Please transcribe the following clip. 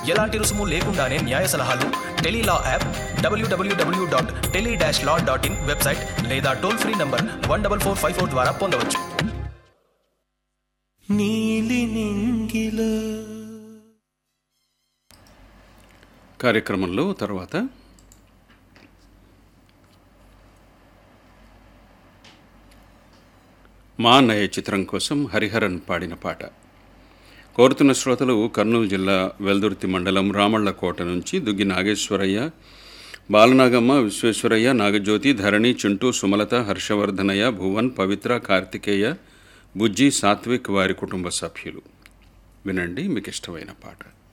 ఎలాంటి రుసుము లేకుండానే న్యాయ సలహాలు Tele Law app WWW dot tele dash law dot in website లేదా toll free number one double four five four ద్వారా పొందవచ్చు నీలి నింగిలో కార్యక్రమంలో తర్వాత మా అన్నయ్య చిత్రం కోసం హరిహరన్ పాడిన పాట కోరుతున్న శ్రోతలు కర్నూలు జిల్లా వెల్దుర్తి మండలం రామళ్ళకోట నుంచి దుగ్గి నాగేశ్వరయ్య బాలనాగమ్మ విశ్వేశ్వరయ్య నాగజ్యోతి ధరణి చింటూ సుమలత హర్షవర్ధనయ్య భువన్ పవిత్ర కార్తికేయ బుజ్జి సాత్విక్ వారి కుటుంబ సభ్యులు వినండి మీకు ఇష్టమైన పాట